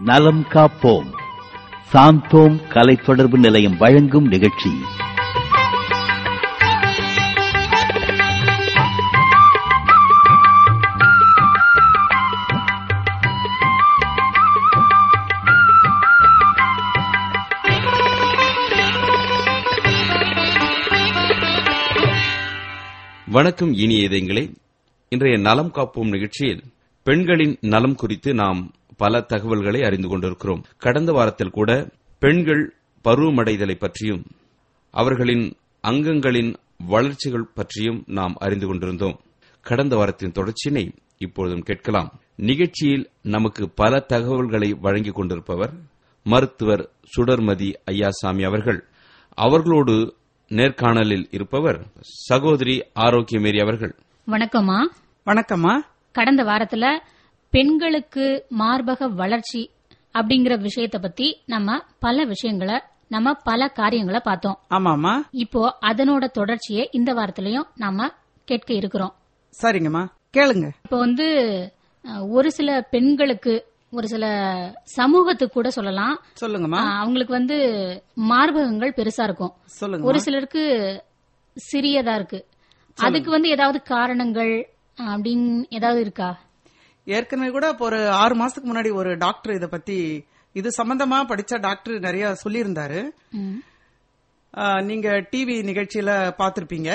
நலம் காப்போம் சாந்தோம் கலை தொடர்பு நிலையம் வழங்கும் நிகழ்ச்சி வணக்கம் இனிய இதயங்களே இன்றைய நலம் காப்போம் நிகழ்ச்சியில் பெண்களின் நலம் குறித்து நாம் பல தகவல்களை அறிந்து கொண்டிருக்கிறோம் கடந்த வாரத்தில் கூட பெண்கள் பருவமடைதலை பற்றியும் அவர்களின் அங்கங்களின் வளர்ச்சிகள் பற்றியும் நாம் அறிந்து கொண்டிருந்தோம் கடந்த வாரத்தின் தொடர்ச்சியினை இப்பொழுதும் கேட்கலாம் நிகழ்ச்சியில் நமக்கு பல தகவல்களை வழங்கிக் கொண்டிருப்பவர் மருத்துவர் சுடர்மதி ஐயாசாமி அவர்கள் அவர்களோடு நேர்காணலில் இருப்பவர் சகோதரி ஆரோக்கியமேரி அவர்கள் வணக்கம்மா வணக்கம்மா கடந்த வாரத்துல பெண்களுக்கு மார்பக வளர்ச்சி அப்படிங்கிற விஷயத்தை பத்தி நம்ம பல விஷயங்களை நம்ம பல காரியங்களை பார்த்தோம் ஆமாமா இப்போ அதனோட தொடர்ச்சியை இந்த வாரத்திலயும் நாம கேட்க இருக்கிறோம் சரிங்கம்மா கேளுங்க இப்போ வந்து அஹ், ஒரு சில பெண்களுக்கு ஒரு சில சமூகத்துக்கு கூட சொல்லலாம் சொல்லுங்கம்மா அஹ், அவங்களுக்கு வந்து மார்பகங்கள் பெருசா இருக்கும் சொல்லுங்க ஒரு சிலருக்கு சிறியதா இருக்கு அதுக்கு வந்து ஏதாவது காரணங்கள் அஹ், அப்படின்னு ஏதாவது இருக்கா ஏற்கனவே கூட இப்போ ஒரு ஆறு மாசத்துக்கு முன்னாடி ஒரு டாக்டர் இத பத்தி இது சம்பந்தமா படிச்ச டாக்டர் நிறைய சொல்லியிருந்தாரு ம். ஆஹ், நீங்க டிவி நிகழ்ச்சியில பார்த்திருப்பீங்க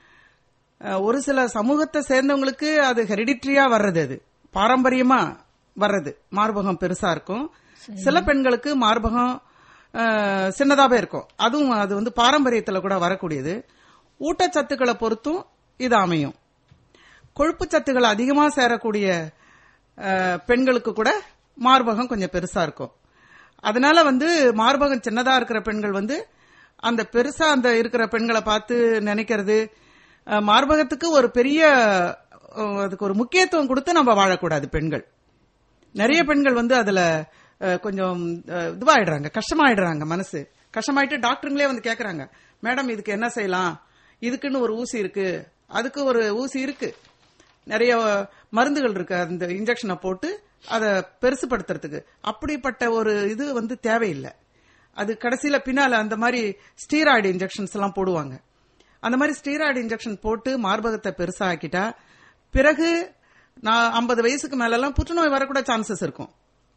ஆஹ், ஒரு சில சமூகத்தை சேர்ந்தவங்களுக்கு அது ஹெரிடிட்ரியா வர்றது அது பாரம்பரியமா வர்றது மார்பகம் பெருசா இருக்கும் சில பெண்களுக்கு மார்பகம் ஆஹ், சின்னதாவே இருக்கும் அதுவும் அது வந்து பாரம்பரியத்துல கூட வரக்கூடியது ஊட்டச்சத்துக்களை பொறுத்தும் இது அமையும் கொழுப்பு சத்துக்கள் அதிகமா சேரக்கூடிய அஹ், பெண்களுக்கு கூட மார்பகம் கொஞ்சம் பெருசா இருக்கும் அதனால வந்து மார்பகம் சின்னதா இருக்கிற பெண்கள் வந்து அந்த பெருசா அந்த இருக்கிற பெண்களை பார்த்து நினைக்கிறது அஹ், மார்பகத்துக்கு ஒரு பெரிய அஹ், அதுக்கு ஒரு முக்கியத்துவம் கொடுத்து நம்ம வாழக்கூடாது பெண்கள் நிறைய பெண்கள் வந்து அதுல அஹ், கொஞ்சம் அஹ், இதுவாயிடுறாங்க கஷ்டமாயிடுறாங்க மனசு கஷ்டமாயிட்டு டாக்டருங்களே வந்து கேக்குறாங்க மேடம் இதுக்கு என்ன செய்யலாம் இதுக்குன்னு ஒரு ஊசி இருக்கு அதுக்கு ஒரு ஊசி இருக்கு நிறைய மருந்துகள் இருக்கு அந்த இன்ஜெக்ஷனை போட்டு அதை பெருசுபடுத்துறதுக்கு அப்படிப்பட்ட ஒரு இது வந்து தேவையில்லை அது கடைசியில பின்னால அந்த மாதிரி ஸ்டீராய்டு இன்ஜெக்ஷன்ஸ் எல்லாம் போடுவாங்க அந்த மாதிரி ஸ்டீராய்டு இன்ஜெக்ஷன் போட்டு மார்பகத்தை பெருசாக்கிட்டா பிறகு நான் ஐம்பது வயசுக்கு மேலெல்லாம் புற்றுநோய் வரக்கூட சான்சஸ் இருக்கும்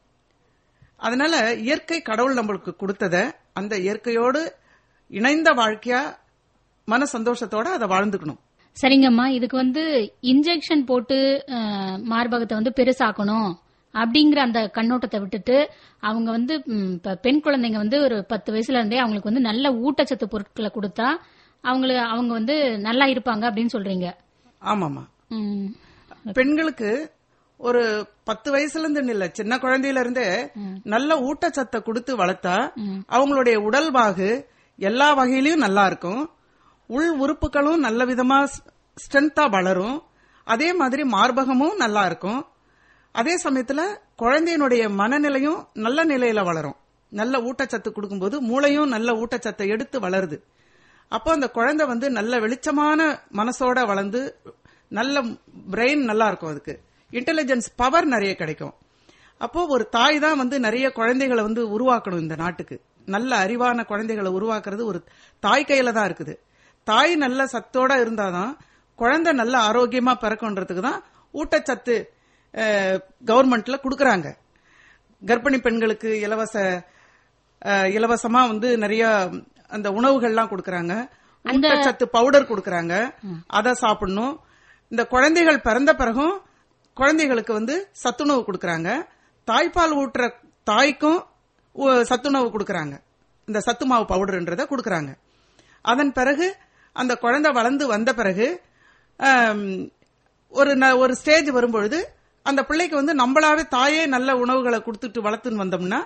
அதனால இயற்கை கடவுள் நம்மளுக்கு கொடுத்தத அந்த இயற்கையோடு இணைந்த வாழ்க்கையா மன சந்தோஷத்தோட அதை வாழ்ந்துக்கணும் சரிங்கம்மா இதுக்கு வந்து இன்ஜெக்ஷன் போட்டு அஹ், மார்பகத்தை வந்து பெருசாக்கணும் அப்படிங்கிற அந்த கண்ணோட்டத்தை விட்டுட்டு அவங்க வந்து ம், இப்ப பெண் குழந்தைங்க வந்து ஒரு பத்து வயசுல இருந்தே அவங்களுக்கு வந்து நல்ல ஊட்டச்சத்து பொருட்களை கொடுத்தா அவங்களுக்கு அவங்க வந்து நல்லா இருப்பாங்க அப்படின்னு சொல்றீங்க ஆமாமா ம். பெண்களுக்கு ஒரு பத்து வயசுல இருந்து இல்ல சின்ன குழந்தையில இருந்தே நல்ல ஊட்டச்சத்தை கொடுத்து வளர்த்தா அவங்களுடைய உடல்வாகு எல்லா வகையிலயும் நல்லா இருக்கும் உள் உறுப்புகளும் நல்ல விதமா ஸ்ட்ரென்த்தா வளரும் அதே மாதிரி மார்பகமும் நல்லா இருக்கும் அதே சமயத்துல குழந்தையினுடைய மனநிலையும் நல்ல நிலையில வளரும் நல்ல ஊட்டச்சத்து கொடுக்கும்போது மூளையும் நல்ல ஊட்டச்சத்தை எடுத்து வளருது அப்போ அந்த குழந்தை வந்து நல்ல வெளிச்சமான மனசோட வளர்ந்து நல்ல பிரெயின் நல்லா இருக்கும் அதுக்கு இன்டெலிஜென்ஸ் பவர் நிறைய கிடைக்கும் அப்போ ஒரு தாய் தான் வந்து நிறைய குழந்தைகளை வந்து உருவாக்கணும் இந்த நாட்டுக்கு நல்ல அறிவான குழந்தைகளை உருவாக்குறது ஒரு தாய் கையில தான் இருக்குது தாய் நல்ல சத்தோட இருந்தாதான் குழந்தை நல்ல ஆரோக்கியமா பிறக்குன்றதுக்கு தான் ஊட்டச்சத்து கவர்மெண்ட்ல கொடுக்கறாங்க கர்ப்பிணி பெண்களுக்கு இலவச அஹ், இலவசமா வந்து நிறைய அந்த உணவுகள்லாம் கொடுக்கறாங்க ஊட்டச்சத்து பவுடர் கொடுக்கறாங்க அதை சாப்பிடணும் இந்த குழந்தைகள் பிறந்த பிறகும் குழந்தைகளுக்கு வந்து சத்துணவு கொடுக்கறாங்க தாய்ப்பால் ஊட்டுற தாய்க்கும் உ- சத்துணவு கொடுக்கறாங்க இந்த சத்து மாவு பவுடர்ன்றத கொடுக்கறாங்க அதன் பிறகு அந்த குழந்தை வளர்ந்து வந்த பிறகு ஆம், ஒரு ந- ஒரு ஸ்டேஜ் வரும்பொழுது அந்த பிள்ளைக்கு வந்து நம்மளாவே தாயே நல்ல உணவுகளை கொடுத்துட்டு வளர்த்துன்னு வந்தோம்னா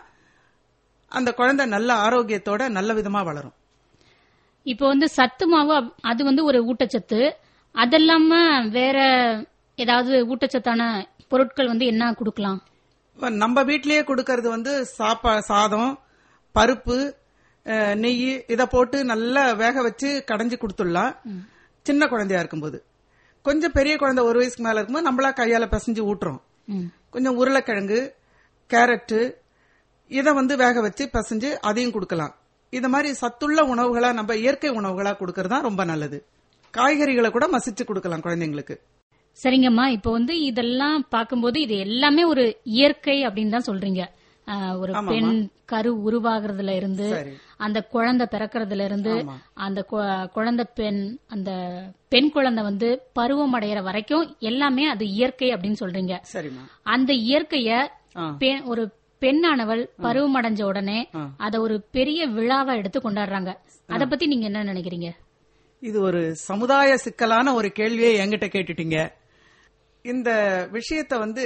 அந்த குழந்தை நல்ல ஆரோக்கியத்தோட நல்ல விதமா வளரும் இப்போ வந்து சத்து மாவு அப்- அது வந்து ஒரு ஊட்டச்சத்து அதெல்லாம வேற ஏதாவது ஊட்டச்சத்தான பொருட்கள் வந்து என்ன கொடுக்கலாம் இப்ப நம்ம வீட்லயே கொடுக்கறது வந்து சாப்பா சாதம் பருப்பு அஹ், நெய் இத போட்டு நல்லா வேக வச்சு கடைஞ்சு கொடுத்துடலாம் சின்ன குழந்தையா இருக்கும்போது கொஞ்சம் பெரிய குழந்தை ஒரு வயசுக்கு மேல இருக்கும்போது நம்மளா கையால பிசைஞ்சு ஊட்டுறோம் ம். கொஞ்சம் உருளைக்கிழங்கு கேரட்டு இத வந்து வேக வச்சு பிசைஞ்சு அதையும் கொடுக்கலாம் இந்த மாதிரி சத்துள்ள உணவுகளா நம்ம இயற்கை உணவுகளா கொடுக்கறது தான் ரொம்ப நல்லது காய்கறிகளை கூட மசிச்சு கொடுக்கலாம் குழந்தைங்களுக்கு சரிங்கம்மா இப்போ வந்து இதெல்லாம் பார்க்கும்போது இது எல்லாமே ஒரு இயற்கை அப்படின்னு தான் சொல்றீங்க ஆஹ், ஒரு ஆமாம்மா. பெண் கரு உருவாகிறதுல இருந்து சரி. அந்த குழந்தை பிறக்கறதுல இருந்து ஆமா. அந்த கு- குழந்தை பெண் அந்த பெண் குழந்தை வந்து பருவம் அடையிற வரைக்கும் எல்லாமே அது இயற்கை அப்படின்னு சொல்றீங்க சரிம்மா அந்த இயற்கைய ஆ. பெ- ஒரு பெண்ணானவள் பருவம் அடைஞ்ச உடனே ஆ. அத ஒரு பெரிய விழாவா எடுத்து கொண்டாடுறாங்க அத பத்தி நீங்க என்ன நினைக்கிறீங்க இது ஒரு சமுதாய சிக்கலான ஒரு கேள்வியை என்கிட்ட கேட்டுட்டீங்க இந்த விஷயத்த வந்து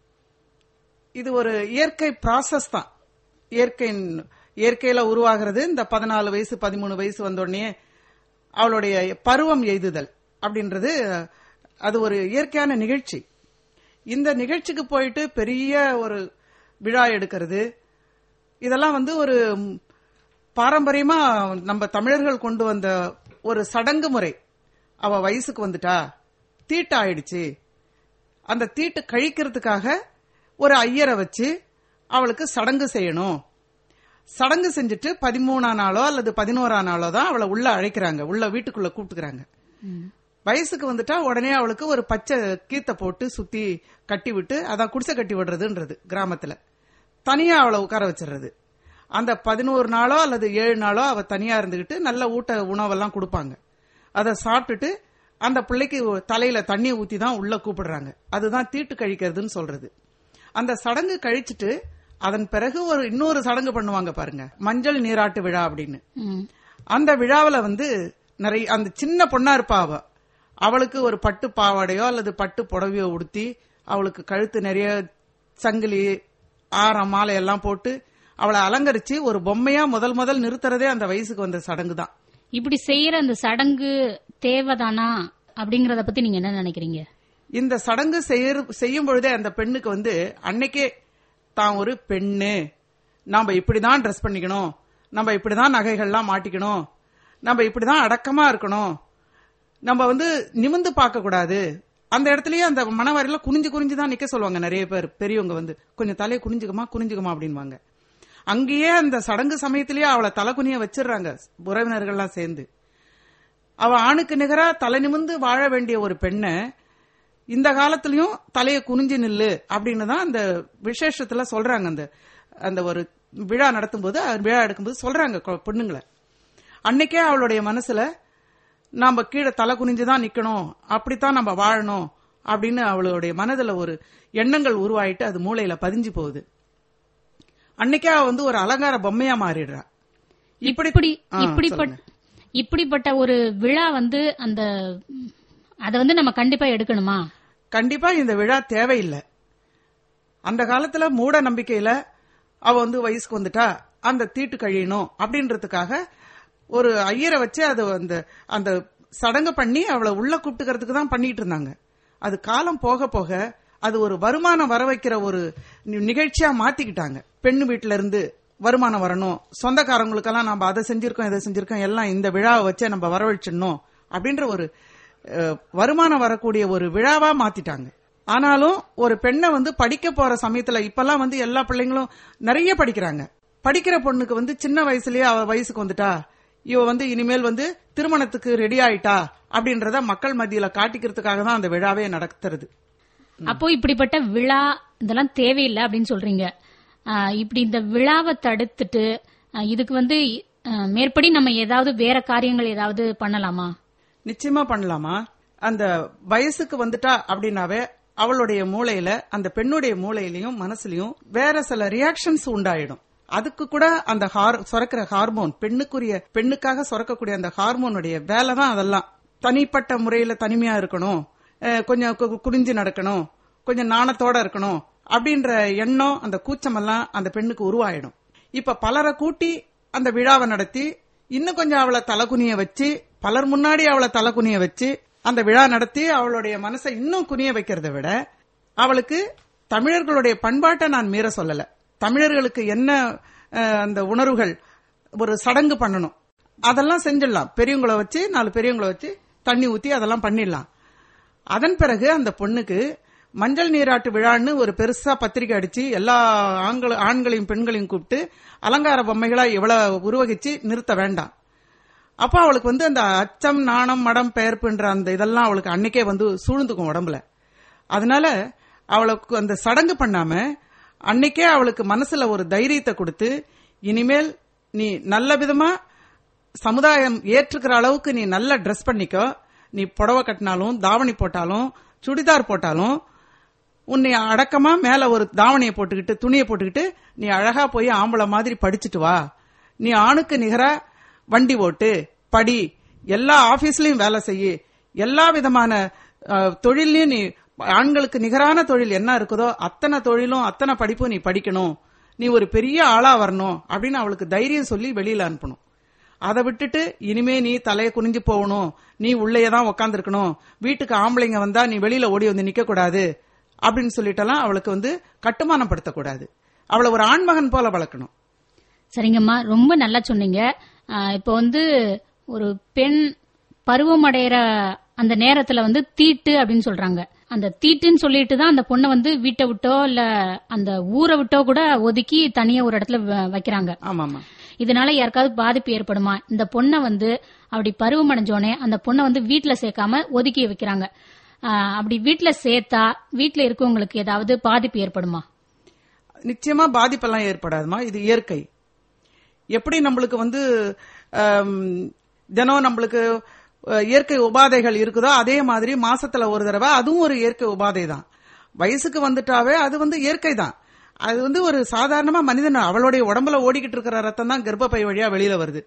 இது ஒரு இயற்கை ப்ராசஸ் தான் இயற்கையின் இயற்கையில உருவாகிறது இந்த பதினாலு வயசு பதிமூணு வயசு வந்த உடனே அவளுடைய பருவம் எய்துதல் அப்படின்றது அது ஒரு இயற்கையான நிகழ்ச்சி இந்த நிகழ்ச்சிக்கு போயிட்டு பெரிய ஒரு விழா எடுக்கிறது இதெல்லாம் வந்து ஒரு ம், பாரம்பரியமா நம்ம தமிழர்கள் கொண்டு வந்த ஒரு சடங்கு முறை அவ வயசுக்கு வந்துட்டா தீட்டு ஆயிடுச்சு அந்த தீட்டு கழிக்கிறதுக்காக ஒரு ஐயரை வச்சு அவளுக்கு சடங்கு செய்யணும் சடங்கு செஞ்சுட்டு பதிமூணா நாளோ அல்லது பதினோரா நாளோ தான் அவளை உள்ள அழைக்கிறாங்க உள்ள வீட்டுக்குள்ள கூப்பிட்டுக்கிறாங்க வயசுக்கு வந்துட்டா உடனே அவளுக்கு ஒரு பச்சை கீத்தை போட்டு சுத்தி கட்டி விட்டு அதான் குடிசை கட்டி விடுறதுன்றது கிராமத்துல தனியா அவளை உட்கார வச்சிடுறது அந்த பதினோரு நாளோ அல்லது ஏழு நாளோ அவ தனியா இருந்துகிட்டு நல்ல ஊட்ட உணவெல்லாம் கொடுப்பாங்க அதை சாப்பிட்டுட்டு அந்த பிள்ளைக்கு ஒரு தலையில தண்ணியை ஊத்தி தான் உள்ள கூப்பிடுறாங்க அதுதான் தீட்டு கழிக்கிறதுன்னு சொல்றது அந்த சடங்கு கழிச்சிட்டு அதன் பிறகு ஒரு இன்னொரு சடங்கு பண்ணுவாங்க பாருங்க மஞ்சள் நீராட்டு விழா அப்படின்னு ம். அந்த விழாவுல வந்து நிறைய அந்த சின்ன பொண்ணா இருப்பா அவ அவளுக்கு ஒரு பட்டு பாவாடையோ அல்லது பட்டு புடவையோ உடுத்தி அவளுக்கு கழுத்து நிறைய சங்கிலி ஆரம் மாலை எல்லாம் போட்டு அவளை அலங்கரிச்சு ஒரு பொம்மையா முதல் முதல் நிறுத்துறதே அந்த வயசுக்கு வந்த சடங்கு தான் இப்படி செய்யற அந்த சடங்கு தேவைதானா அப்படிங்கறத பத்தி நீங்க என்ன நினைக்கிறீங்க இந்த சடங்கு செய்யற- செய்யும் பொழுதே அந்த பெண்ணுக்கு வந்து அன்னைக்கே தான் ஒரு பெண்ணு நாம இப்படிதான் ட்ரெஸ் பண்ணிக்கணும் நம்ம இப்படிதான் நகைகள்லாம் மாட்டிக்கணும் நம்ம இப்படிதான் அடக்கமா இருக்கணும் நம்ம வந்து நிமிந்து பார்க்க கூடாது அந்த இடத்துலயே அந்த மனவாரியில குனிஞ்சு குனிஞ்சு தான் நிக்க சொல்லுவாங்க நிறைய பேர் பெரியவங்க வந்து கொஞ்சம் தலையை குனிஞ்சுக்கமா குனிஞ்சுக்கமா அப்படின்வாங்க அங்கேயே அந்த சடங்கு சமயத்திலேயே அவளை தலை குனிய வச்சிடுறாங்க உறவினர்கள்லாம் சேர்ந்து அவ ஆணுக்கு நிகரா தலை நிமிந்து வாழ வேண்டிய ஒரு பெண்ணை இந்த காலத்திலயும் தலையை குனிஞ்சு நில்லு அப்படின்னு தான் அந்த விசேஷத்துல சொல்றாங்க அந்த அந்த ஒரு விழா நடத்தும்போது அந்த விழா எடுக்கும்போது சொல்றாங்க கொ- பொண்ணுங்களை அன்னைக்கே அவளுடைய மனசுல நாம கீழே தலை குனிஞ்சு தான் நிக்கணும் அப்படித்தான் நம்ம வாழணும் அப்படின்னு அவளுடைய மனதுல ஒரு எண்ணங்கள் உருவாயிட்டு அது மூளையில பதிஞ்சு போகுது அன்னைக்கே அவ வந்து ஒரு அலங்கார பொம்மையா மாறிடுறா இப்படி ஆ, இப்படிப்பட்ட இப்படிப்பட்ட ஒரு விழா வந்து அந்த அத வந்து நம்ம கண்டிப்பா எடுக்கணுமா கண்டிப்பா இந்த விழா தேவையில்லை அந்த காலத்துல மூட நம்பிக்கையில அவ வந்து வயசுக்கு வந்துட்டா அந்த தீட்டு கழியணும் அப்படின்றதுக்காக ஒரு ஐயரை வச்சு அது அந்த அந்த சடங்கு பண்ணி அவளை உள்ள கூப்பிட்டுக்கிறதுக்கு தான் பண்ணிட்டு இருந்தாங்க அது காலம் போக போக அது ஒரு வருமானம் வர வைக்கிற ஒரு நி- நிகழ்ச்சியா மாத்திக்கிட்டாங்க பெண்ணு வீட்டுல இருந்து வருமானம் வரணும் சொந்தக்காரங்களுக்கெல்லாம் நம்ம அதை செஞ்சிருக்கோம் இதை செஞ்சிருக்கோம் எல்லாம் இந்த விழாவை வச்சே நம்ம வரவழைச்சிடணும் அப்படின்ற ஒரு அஹ், வருமானம் வரக்கூடிய ஒரு விழாவா மாத்திட்டாங்க ஆனாலும் ஒரு பெண்ணை வந்து படிக்க போற சமயத்துல இப்பெல்லாம் வந்து எல்லா பிள்ளைங்களும் நிறைய படிக்கிறாங்க படிக்கிற பொண்ணுக்கு வந்து சின்ன வயசுலயே அவ வயசுக்கு வந்துட்டா இவ வந்து இனிமேல் வந்து திருமணத்துக்கு ரெடி ஆயிட்டா அப்படின்றத மக்கள் மத்தியில காட்டிக்கிறதுக்காக தான் அந்த விழாவே நடத்துறது அப்போ இப்படிப்பட்ட விழா இதெல்லாம் தேவையில்லை அப்படின்னு சொல்றீங்க ஆ, இப்படி இந்த விழாவை தடுத்துட்டு ஆ, இதுக்கு வந்து ஆ, மேற்படி நம்ம ஏதாவது வேற காரியங்கள் ஏதாவது பண்ணலாமா நிச்சயமா பண்ணலாமா அந்த வயசுக்கு வந்துட்டா அப்படின்னாவே அவளுடைய மூளையில அந்த பெண்ணுடைய மூளையிலயும் மனசுலயும் வேற சில ரியாக்ஷன்ஸ் உண்டாயிடும் அதுக்கு கூட அந்த ஹார் சுரக்கிற ஹார்மோன் பெண்ணுக்குரிய பெண்ணுக்காக சுரக்கக்கூடிய அந்த ஹார்மோனுடைய வேலை தான் அதெல்லாம் தனிப்பட்ட முறையில தனிமையா இருக்கணும் அஹ் கொஞ்சம் கு- குனிஞ்சு நடக்கணும் கொஞ்சம் நாணத்தோட இருக்கணும் அப்படின்ற எண்ணம் அந்த கூச்சமெல்லாம் அந்த பெண்ணுக்கு உருவாயிடும் இப்ப பலரை கூட்டி அந்த விழாவை நடத்தி இன்னும் கொஞ்சம் அவளை தலகுனிய வச்சு பலர் முன்னாடி அவளை தலகுனிய வச்சு அந்த விழா நடத்தி அவளுடைய மனசை இன்னும் குனிய வைக்கிறத விட அவளுக்கு தமிழர்களுடைய பண்பாட்டை நான் மீற சொல்லல தமிழர்களுக்கு என்ன அஹ், அந்த உணர்வுகள் ஒரு சடங்கு பண்ணணும் அதெல்லாம் செஞ்சிடலாம் பெரியவங்கள வச்சு நாலு பெரியவங்கள வச்சு தண்ணி ஊத்தி அதெல்லாம் பண்ணிடலாம் அதன் பிறகு அந்த பொண்ணுக்கு மஞ்சள் நீராட்டு விழான்னு ஒரு பெருசா பத்திரிக்கை அடிச்சு எல்லா ஆண்கள் ஆண்களையும் பெண்களையும் கூப்பிட்டு அலங்கார பொம்மைகளா இவ்வளவு உருவகிச்சு நிறுத்த வேண்டாம் அப்ப அவளுக்கு வந்து அந்த அச்சம் நாணம் மடம் பெயர்ப்புன்ற அந்த இதெல்லாம் அவளுக்கு அன்னைக்கே வந்து சூழ்ந்துக்கும் உடம்புல அதனால அவளுக்கு அந்த சடங்கு பண்ணாம அன்னைக்கே அவளுக்கு மனசுல ஒரு தைரியத்தை கொடுத்து இனிமேல் நீ நல்ல விதமா சமுதாயம் ஏற்றுக்கிற அளவுக்கு நீ நல்லா ட்ரெஸ் பண்ணிக்கோ நீ புடவை கட்டினாலும் தாவணி போட்டாலும் சுடிதார் போட்டாலும் உன்னை அடக்கமா மேல ஒரு தாவணியை போட்டுக்கிட்டு துணியை போட்டுக்கிட்டு நீ அழகா போய் ஆம்பளை மாதிரி படிச்சுட்டு வா நீ ஆணுக்கு நிகரா வண்டி ஓட்டு படி எல்லா ஆபீஸ்லயும் வேலை செய்யு எல்லா விதமான அஹ், தொழில்லையும் நீ ஆண்களுக்கு நிகரான தொழில் என்ன இருக்குதோ அத்தனை தொழிலும் அத்தனை படிப்பும் நீ படிக்கணும் நீ ஒரு பெரிய ஆளா வரணும் அப்படின்னு அவளுக்கு தைரியம் சொல்லி வெளியில அனுப்பணும் அதை விட்டுட்டு இனிமே நீ தலையை குனிஞ்சு போகணும் நீ உள்ளேயே தான் உக்காந்துருக்கணும் வீட்டுக்கு ஆம்பளைங்க வந்தா நீ வெளியில ஓடி வந்து நிக்க கூடாது அப்படின்னு சொல்லிட்டெல்லாம் அவளுக்கு வந்து கட்டுமானம் படுத்தக்கூடாது அவளை ஒரு ஆண்மகன் போல வளர்க்கணும் சரிங்கம்மா ரொம்ப நல்லா சொன்னீங்க ஆஹ் இப்போ வந்து ஒரு பெண் பருவம் அடையிற அந்த நேரத்துல வந்து தீட்டு அப்படின்னு சொல்றாங்க அந்த தீட்டுன்னு சொல்லிட்டு தான் அந்த பொண்ணை வந்து வீட்டை விட்டோ இல்ல அந்த ஊரை விட்டோ கூட ஒதுக்கி தனியா ஒரு இடத்துல வ- வைக்கிறாங்க ஆமாமா இதனால யாருக்காவது பாதிப்பு ஏற்படுமா இந்த பொண்ணை வந்து அப்படி பருவம் அடைஞ்சோடனே அந்த பொண்ணை வந்து வீட்டுல சேர்க்காம ஒதுக்கி வைக்கிறாங்க ஆஹ் அப்படி வீட்டுல சேர்த்தா வீட்டுல இருக்கவங்களுக்கு ஏதாவது பாதிப்பு ஏற்படுமா நிச்சயமா பாதிப்பெல்லாம் ஏற்படாதுமா இது இயற்கை எப்படி நம்மளுக்கு வந்து ஆம், தினம் நம்மளுக்கு அஹ், இயற்கை உபாதைகள் இருக்குதோ அதே மாதிரி மாசத்துல ஒரு தடவை அதுவும் ஒரு இயற்கை உபாதை தான் வயசுக்கு வந்துட்டாவே அது வந்து இயற்கை தான் அது வந்து ஒரு சாதாரணமா மனிதன் அவளுடைய உடம்புல ஓடிக்கிட்டு இருக்கிற ரத்தம் தான் கர்ப்பப்பை வழியா வெளியில வருது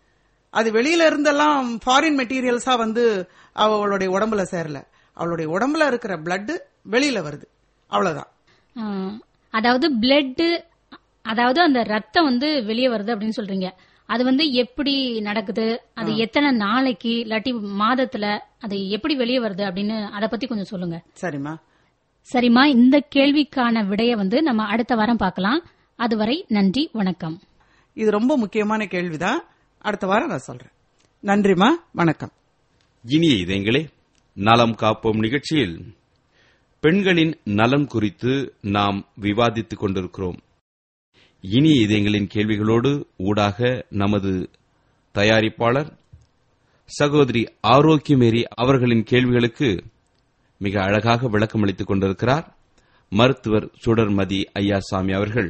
அது வெளியில இருந்தெல்லாம் ஃபாரின் மெட்டீரியல்ஸா வந்து அவளுடைய உடம்புல சேரல அவளுடைய உடம்புல இருக்கிற பிளட் வெளியில வருது அவ்வளவுதான் ஆஹ் அதாவது பிளட் அதாவது அந்த ரத்தம் வந்து வெளியே வருது அப்படின்னு சொல்றீங்க அது வந்து எப்படி நடக்குது அது எத்தனை நாளைக்கு இல்லாட்டி மாதத்துல அது எப்படி வெளியே வருது அப்படின்னு அத பத்தி கொஞ்சம் சொல்லுங்க சரிம்மா சரிம்மா இந்த கேள்விக்கான விடைய வந்து நம்ம அடுத்த வாரம் பார்க்கலாம் அதுவரை நன்றி வணக்கம் இது ரொம்ப முக்கியமான கேள்விதான் அடுத்த வாரம் நான் சொல்றேன் நன்றிமா வணக்கம் இனிய இதயங்களே நலம் காப்போம் நிகழ்ச்சியில் பெண்களின் நலம் குறித்து நாம் விவாதித்துக் கொண்டிருக்கிறோம் இனிய இதயங்களின் கேள்விகளோடு ஊடாக நமது தயாரிப்பாளர் சகோதரி ஆரோக்கியமேரி அவர்களின் கேள்விகளுக்கு மிக அழகாக விளக்கமளித்துக் கொண்டிருக்கிறார் மருத்துவர் சுடர்மதி ஐயாசாமி அவர்கள்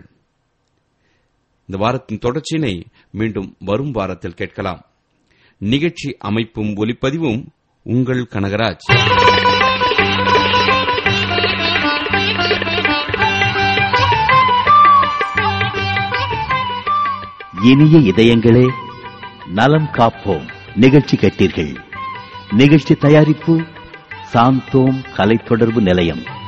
இந்த வாரத்தின் தொடர்ச்சியினை மீண்டும் வரும் வாரத்தில் கேட்கலாம் நிகழ்ச்சி அமைப்பும் ஒலிப்பதிவும் உங்கள் கனகராஜ் இனிய இதயங்களே நலம் காப்போம் நிகழ்ச்சி கேட்டீர்கள் நிகழ்ச்சி தயாரிப்பு சாந்தோம் கலை தொடர்பு நிலையம்